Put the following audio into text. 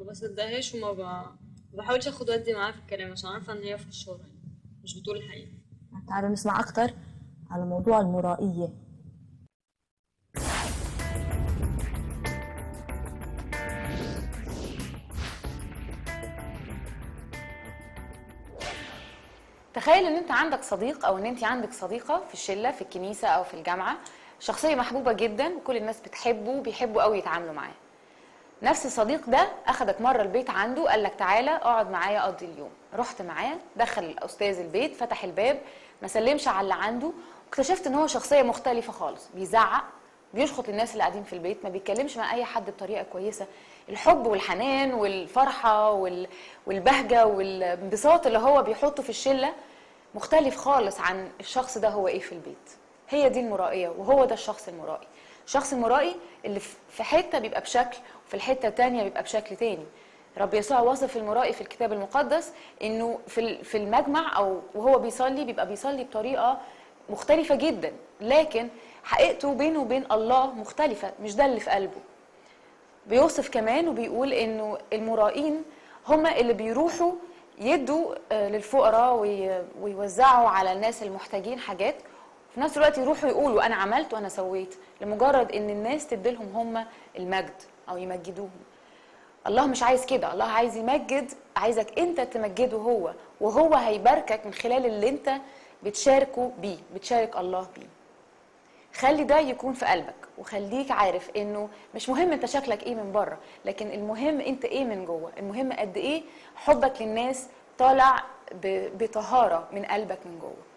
بصدقهاش وما ب... ما بحاولش اخد ودي معاها في الكلام عشان عارفه ان هي في الشر يعني مش بتقول الحقيقه تعالوا نسمع أكتر على موضوع المرائية تخيل ان انت عندك صديق او ان انت عندك صديقه في الشله في الكنيسه او في الجامعه شخصيه محبوبه جدا وكل الناس بتحبه وبيحبوا قوي يتعاملوا معاه نفس الصديق ده اخدك مره البيت عنده قال لك تعالى اقعد معايا قضي اليوم رحت معاه دخل الاستاذ البيت فتح الباب ما سلمش على اللي عنده واكتشفت ان هو شخصيه مختلفه خالص بيزعق بيشخط الناس اللي قاعدين في البيت ما بيتكلمش مع اي حد بطريقه كويسه الحب والحنان والفرحه وال... والبهجه والانبساط اللي هو بيحطه في الشله مختلف خالص عن الشخص ده هو ايه في البيت هي دي المرائيه وهو ده الشخص المرائي الشخص المرائي اللي في حته بيبقى بشكل وفي الحته التانية بيبقى بشكل تاني رب يسوع وصف المرائي في الكتاب المقدس انه في في المجمع او وهو بيصلي بيبقى بيصلي بطريقه مختلفه جدا لكن حقيقته بينه وبين الله مختلفه مش ده اللي في قلبه بيوصف كمان وبيقول انه المرائين هم اللي بيروحوا يدوا آه، للفقراء وي- ويوزعوا على الناس المحتاجين حاجات وفي نفس الوقت يروحوا يقولوا انا عملت وانا سويت لمجرد ان الناس تديلهم هم المجد او يمجدوهم الله مش عايز كده الله عايز يمجد عايزك انت تمجده هو وهو هيباركك من خلال اللي انت بتشاركه بيه بتشارك الله بيه خلي ده يكون في قلبك وخليك عارف انه مش مهم انت شكلك ايه من بره لكن المهم انت ايه من جوه المهم قد ايه حبك للناس طالع ب- بطهارة من قلبك من جوه